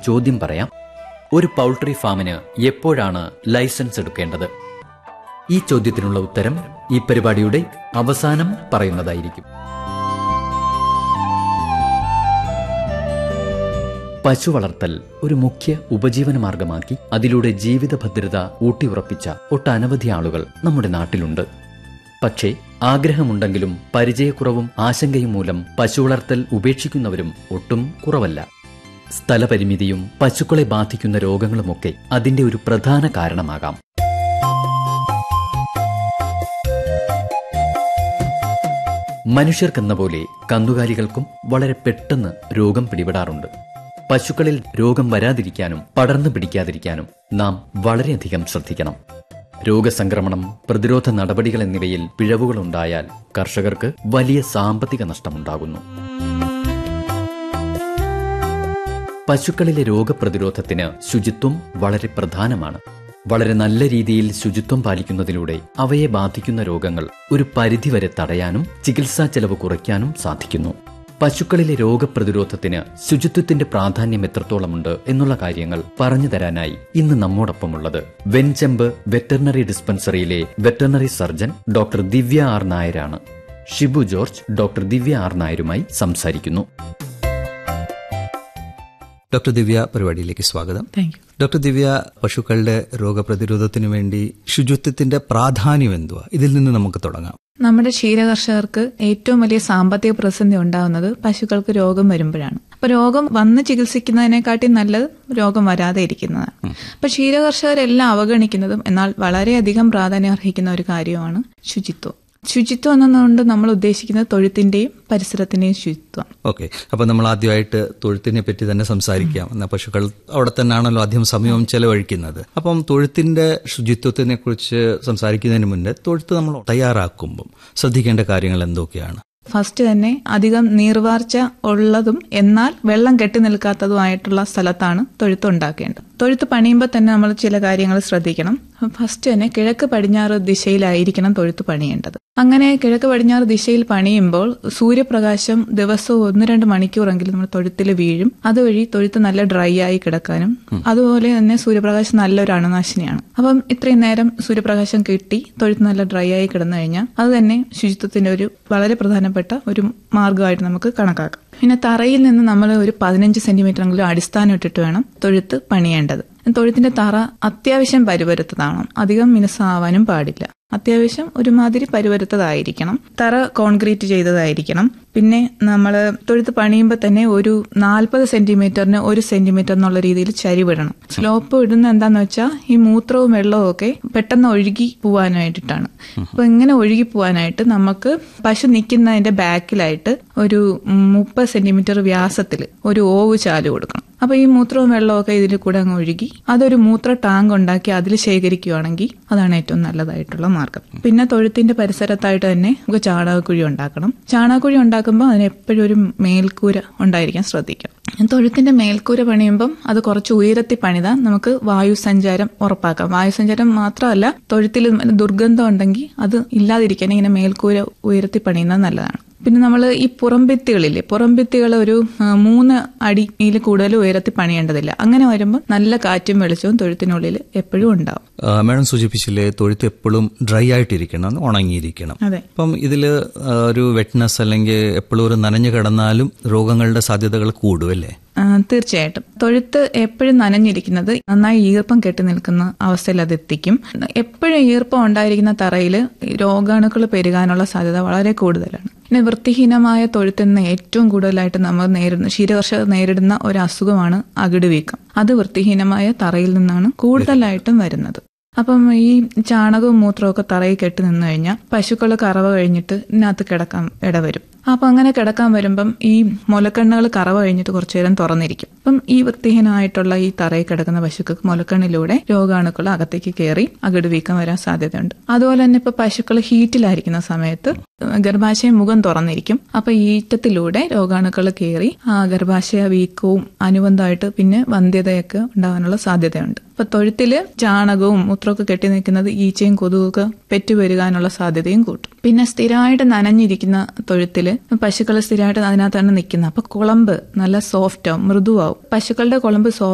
ചോദ്യം പറയാം ഒരു പൗൾട്രി ഫാമിന് എപ്പോഴാണ് ലൈസൻസ് എടുക്കേണ്ടത് ഈ ചോദ്യത്തിനുള്ള ഉത്തരം ഈ പരിപാടിയുടെ അവസാനം പറയുന്നതായിരിക്കും പശു വളർത്തൽ ഒരു മുഖ്യ ഉപജീവന മാർഗമാക്കി അതിലൂടെ ജീവിത ഭദ്രത ഊട്ടിയുറപ്പിച്ച ഒട്ടനവധി ആളുകൾ നമ്മുടെ നാട്ടിലുണ്ട് പക്ഷേ ആഗ്രഹമുണ്ടെങ്കിലും പരിചയക്കുറവും ആശങ്കയും മൂലം പശു വളർത്തൽ ഉപേക്ഷിക്കുന്നവരും ഒട്ടും കുറവല്ല സ്ഥലപരിമിതിയും പശുക്കളെ ബാധിക്കുന്ന രോഗങ്ങളുമൊക്കെ അതിന്റെ ഒരു പ്രധാന കാരണമാകാം മനുഷ്യർക്കെന്ന പോലെ കന്നുകാലികൾക്കും വളരെ പെട്ടെന്ന് രോഗം പിടിപെടാറുണ്ട് പശുക്കളിൽ രോഗം വരാതിരിക്കാനും പടർന്നു പിടിക്കാതിരിക്കാനും നാം വളരെയധികം ശ്രദ്ധിക്കണം രോഗസംക്രമണം പ്രതിരോധ നടപടികൾ എന്നിവയിൽ പിഴവുകളുണ്ടായാൽ കർഷകർക്ക് വലിയ സാമ്പത്തിക നഷ്ടമുണ്ടാകുന്നു പശുക്കളിലെ രോഗപ്രതിരോധത്തിന് ശുചിത്വം വളരെ പ്രധാനമാണ് വളരെ നല്ല രീതിയിൽ ശുചിത്വം പാലിക്കുന്നതിലൂടെ അവയെ ബാധിക്കുന്ന രോഗങ്ങൾ ഒരു പരിധിവരെ തടയാനും ചികിത്സാ ചെലവ് കുറയ്ക്കാനും സാധിക്കുന്നു പശുക്കളിലെ രോഗപ്രതിരോധത്തിന് ശുചിത്വത്തിന്റെ പ്രാധാന്യം എത്രത്തോളമുണ്ട് എന്നുള്ള കാര്യങ്ങൾ പറഞ്ഞു തരാനായി ഇന്ന് നമ്മോടൊപ്പമുള്ളത് വെൻചെമ്പ് വെറ്ററിനറി ഡിസ്പെൻസറിയിലെ veterinary surgeon doctor Divya R നായരാണ് ഷിബു ജോർജ് ഡോക്ടർ ദിവ്യ ആർ നായരുമായി സംസാരിക്കുന്നു ഡോക്ടർ ദിവ്യ പരിപാടിയിലേക്ക് സ്വാഗതം താങ്ക് യു ഡോക്ടർ ദിവ്യ പശുക്കളുടെ രോഗപ്രതിരോധത്തിനു വേണ്ടി ശുചിത്വത്തിന്റെ പ്രാധാന്യം എന്തുവാ ഇതിൽ നിന്ന് നമുക്ക് തുടങ്ങാം നമ്മുടെ ക്ഷീരകർഷകർക്ക് ഏറ്റവും വലിയ സാമ്പത്തിക പ്രതിസന്ധി ഉണ്ടാകുന്നത് പശുക്കൾക്ക് രോഗം വരുമ്പോഴാണ് അപ്പൊ രോഗം വന്ന് ചികിത്സിക്കുന്നതിനെക്കാട്ടി നല്ലത് രോഗം വരാതെ ഇരിക്കുന്നതാണ് അപ്പൊ ക്ഷീരകർഷകരെല്ലാം അവഗണിക്കുന്നതും എന്നാൽ വളരെയധികം പ്രാധാന്യം അർഹിക്കുന്ന ഒരു കാര്യമാണ് ശുചിത്വം ശുചിത്വം എന്നതുകൊണ്ട് നമ്മൾ ഉദ്ദേശിക്കുന്നത് തൊഴുത്തിന്റെയും പരിസരത്തിന്റെയും ശുചിത്വം ഓക്കെ അപ്പൊ നമ്മൾ ആദ്യമായിട്ട് തൊഴുത്തിനെ പറ്റി തന്നെ സംസാരിക്കാം എന്നാ പശുക്കൾ അവിടെ തന്നെയാണല്ലോ അധികം സമയവും ചെലവഴിക്കുന്നത് അപ്പം തൊഴുത്തിന്റെ ശുചിത്വത്തിനെ കുറിച്ച് സംസാരിക്കുന്നതിന് മുന്നേ തൊഴുത്ത് നമ്മൾ തയ്യാറാക്കുമ്പം ശ്രദ്ധിക്കേണ്ട കാര്യങ്ങൾ എന്തൊക്കെയാണ് ഫസ്റ്റ് തന്നെ അധികം നീർവാർച്ച ഉള്ളതും എന്നാൽ വെള്ളം കെട്ടി നിൽക്കാത്തതുമായിട്ടുള്ള സ്ഥലത്താണ് തൊഴുത്ത് ഉണ്ടാക്കേണ്ടത് തൊഴുത്ത് പണിയുമ്പോൾ തന്നെ നമ്മൾ ചില കാര്യങ്ങൾ ശ്രദ്ധിക്കണം ഫസ്റ്റ് തന്നെ കിഴക്ക് പടിഞ്ഞാറ് ദിശയിലായിരിക്കണം തൊഴുത്ത് പണിയേണ്ടത് അങ്ങനെ കിഴക്ക് പടിഞ്ഞാറ് ദിശയിൽ പണിയുമ്പോൾ സൂര്യപ്രകാശം ദിവസവും ഒന്ന് രണ്ട് മണിക്കൂറെങ്കിലും നമ്മൾ തൊഴുത്തിൽ വീഴും അതുവഴി തൊഴുത്ത് നല്ല ഡ്രൈ ആയി കിടക്കാനും അതുപോലെ തന്നെ സൂര്യപ്രകാശം നല്ലൊരു അണുനാശിനിയാണ് അപ്പം ഇത്രയും നേരം സൂര്യപ്രകാശം കിട്ടി തൊഴുത്ത് നല്ല ഡ്രൈ ആയി കിടന്നു കഴിഞ്ഞാൽ അത് തന്നെ ശുചിത്വത്തിന്റെ ഒരു വളരെ പ്രധാനപ്പെട്ട ഒരു മാർഗമായിട്ട് നമുക്ക് കണക്കാക്കാം പിന്നെ തറയിൽ നിന്ന് നമ്മൾ ഒരു പതിനഞ്ച് സെന്റിമീറ്ററെങ്കിലും അടിസ്ഥാനം ഇട്ടിട്ട് വേണം തൊഴുത്ത് പണിയേണ്ടത് തൊഴുത്തിന്റെ തറ അത്യാവശ്യം പരുവരുത്തതാണ് അധികം മിനുസാവാനും പാടില്ല അത്യാവശ്യം ഒരുമാതിരി പരുവരുത്തതായിരിക്കണം തറ കോൺക്രീറ്റ് ചെയ്തതായിരിക്കണം പിന്നെ നമ്മൾ തൊഴുത്ത് പണിയുമ്പോൾ തന്നെ ഒരു നാൽപ്പത് സെന്റിമീറ്ററിന് ഒരു സെന്റിമീറ്റർ എന്നുള്ള രീതിയിൽ ചരിവിടണം സ്ലോപ്പ് ഇടുന്ന എന്താന്ന് വെച്ചാൽ ഈ മൂത്രവും വെള്ളവും ഒക്കെ പെട്ടെന്ന് ഒഴുകി പോവാനായിട്ടാണ് അപ്പൊ ഇങ്ങനെ ഒഴുകി പോവാനായിട്ട് നമുക്ക് പശു നിൽക്കുന്നതിന്റെ ബാക്കിലായിട്ട് ഒരു മുപ്പത് സെന്റിമീറ്റർ വ്യാസത്തിൽ ഒരു ഓവ് ചാല് കൊടുക്കണം അപ്പൊ ഈ മൂത്രവും വെള്ളവും ഒക്കെ ഇതിൽ കൂടെ അങ്ങ് ഒഴുകി അതൊരു മൂത്ര ടാങ്ക് ഉണ്ടാക്കി അതിൽ ശേഖരിക്കുകയാണെങ്കിൽ അതാണ് ഏറ്റവും നല്ലതായിട്ടുള്ള മാർഗം പിന്നെ തൊഴുത്തിന്റെ പരിസരത്തായിട്ട് തന്നെ നമുക്ക് ചാണകക്കുഴി ഉണ്ടാക്കണം ചാണകക്കുഴി ഉണ്ടാക്കുമ്പോൾ അതിന് എപ്പോഴും ഒരു മേൽക്കൂര ഉണ്ടായിരിക്കാൻ ശ്രദ്ധിക്കണം തൊഴുത്തിന്റെ മേൽക്കൂര പണിയുമ്പം അത് കുറച്ച് ഉയരത്തിൽ പണിതാൽ നമുക്ക് വായു സഞ്ചാരം ഉറപ്പാക്കാം വായു സഞ്ചാരം മാത്രമല്ല തൊഴുത്തിൽ ദുർഗന്ധം ഉണ്ടെങ്കിൽ അത് ഇല്ലാതിരിക്കാൻ ഇങ്ങനെ മേൽക്കൂര ഉയരത്തിൽ പണിയുന്നത് നല്ലതാണ് പിന്നെ നമ്മൾ ഈ പുറംഭിത്തികളില്ലേ പുറംഭിത്തികൾ ഒരു മൂന്ന് അടിയിൽ കൂടുതൽ ഉയരത്തിൽ പണിയേണ്ടതില്ല അങ്ങനെ വരുമ്പോൾ നല്ല കാറ്റും വെളിച്ചവും തൊഴുത്തിനുള്ളിൽ എപ്പോഴും ഉണ്ടാവും മാഡം സൂചിപ്പിച്ചില്ലേ തൊഴുത്ത് എപ്പോഴും ഡ്രൈ ആയിട്ടിരിക്കണം ഉണങ്ങിയിരിക്കണം അതെ അപ്പം ഇതിൽ ഒരു വെറ്റ്നസ് അല്ലെങ്കിൽ എപ്പോഴും ഒരു നനഞ്ഞു കിടന്നാലും രോഗങ്ങളുടെ സാധ്യതകൾ കൂടും അല്ലേ തീർച്ചയായിട്ടും തൊഴുത്ത് എപ്പോഴും നനഞ്ഞിരിക്കുന്നത് നന്നായി ഈർപ്പം കെട്ടി നിൽക്കുന്ന അവസ്ഥയിൽ അത് എത്തിക്കും എപ്പോഴും ഈർപ്പം ഉണ്ടായിരിക്കുന്ന തറയിൽ രോഗാണുക്കൾ പെരുകാനുള്ള സാധ്യത വളരെ കൂടുതലാണ് പിന്നെ വൃത്തിഹീനമായ തൊഴുത്തെന്ന് ഏറ്റവും കൂടുതലായിട്ട് നമ്മൾ നേരിടുന്ന ക്ഷീരകർഷകർ നേരിടുന്ന ഒരു അസുഖമാണ് അകിട് വീക്കം അത് വൃത്തിഹീനമായ തറയിൽ നിന്നാണ് കൂടുതലായിട്ടും വരുന്നത് അപ്പം ഈ ചാണകവും മൂത്രവും ഒക്കെ തറയിൽ കെട്ടി നിന്ന് കഴിഞ്ഞാൽ പശുക്കൾ കറവ കഴിഞ്ഞിട്ട് ഇതിനകത്ത് കിടക്കാൻ ഇടവരും അപ്പൊ അങ്ങനെ കിടക്കാൻ വരുമ്പം ഈ മുലക്കണ്ണുകൾ കറവ കഴിഞ്ഞിട്ട് കുറച്ചു നേരം തുറന്നിരിക്കും അപ്പം ഈ വൃത്തിഹീനമായിട്ടുള്ള ഈ തറയിൽ കിടക്കുന്ന പശുക്കൾക്ക് മുലക്കണ്ണിലൂടെ രോഗാണുക്കൾ അകത്തേക്ക് കയറി അകിട് വീക്കം വരാൻ സാധ്യതയുണ്ട് അതുപോലെ തന്നെ ഇപ്പൊ പശുക്കൾ ഹീറ്റിലായിരിക്കുന്ന സമയത്ത് ഗർഭാശയ മുഖം തുറന്നിരിക്കും അപ്പൊ ഈറ്റത്തിലൂടെ രോഗാണുക്കൾ കയറി ആ ഗർഭാശയ വീക്കവും അനുബന്ധമായിട്ട് പിന്നെ വന്ധ്യതയൊക്കെ ഉണ്ടാകാനുള്ള സാധ്യതയുണ്ട് അപ്പൊ തൊഴുത്തില് ചാണകവും മൂത്രമൊക്കെ കെട്ടി നിൽക്കുന്നത് ഈച്ചയും കൊതുകൊക്കെ പെറ്റുവരുകാനുള്ള സാധ്യതയും കൂട്ടും പിന്നെ സ്ഥിരമായിട്ട് നനഞ്ഞിരിക്കുന്ന തൊഴുത്തില് പശുക്കൾ സ്ഥിരമായിട്ട് അതിനകത്താണ് നിൽക്കുന്നത് അപ്പൊ കുളമ്പ് നല്ല സോഫ്റ്റ് ആവും മൃദുവാവും പശുക്കളുടെ കുളമ്പ് സോഫ്റ്റ്